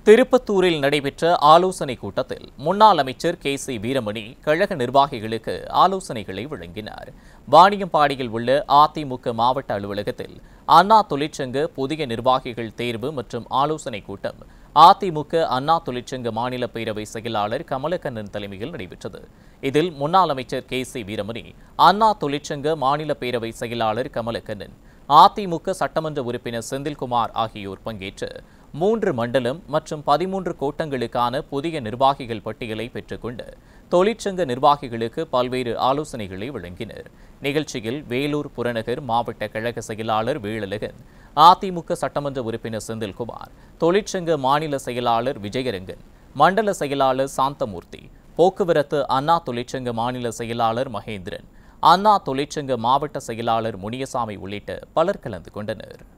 திருப்பத்தூரில் நடைபெற்ற ஆலோசனை கூட்டத்தில் முன்னாள் அமைச்சர் கே சி வீரமணி கழக நிர்வாகிகளுக்கு ஆலோசனைகளை வழங்கினார் வாணியம்பாடியில் உள்ள அதிமுக மாவட்ட அலுவலகத்தில் அண்ணா தொழிற்சங்க புதிய நிர்வாகிகள் தேர்வு மற்றும் ஆலோசனை கூட்டம் அதிமுக அண்ணா தொழிற்சங்க மாநில பேரவை செயலாளர் கமலக்கண்ணன் தலைமையில் நடைபெற்றது இதில் முன்னாள் அமைச்சர் கே சி வீரமணி அண்ணா தொழிற்சங்க மாநில பேரவை செயலாளர் கமலக்கண்ணன் அதிமுக சட்டமன்ற உறுப்பினர் செந்தில்குமார் ஆகியோர் பங்கேற்று மூன்று மண்டலம் மற்றும் பதிமூன்று கோட்டங்களுக்கான புதிய நிர்வாகிகள் பட்டியலை பெற்றுக்கொண்டு தொழிற்சங்க நிர்வாகிகளுக்கு பல்வேறு ஆலோசனைகளை வழங்கினர் நிகழ்ச்சியில் வேலூர் புறநகர் மாவட்ட கழக செயலாளர் வேலழகன் அதிமுக சட்டமன்ற உறுப்பினர் செந்தில்குமார் தொழிற்சங்க மாநில செயலாளர் விஜயரங்கன் மண்டல செயலாளர் சாந்தமூர்த்தி போக்குவரத்து அண்ணா தொழிற்சங்க மாநில செயலாளர் மகேந்திரன் அண்ணா தொழிற்சங்க மாவட்ட செயலாளர் முனியசாமி உள்ளிட்ட பலர் கலந்து கொண்டனர்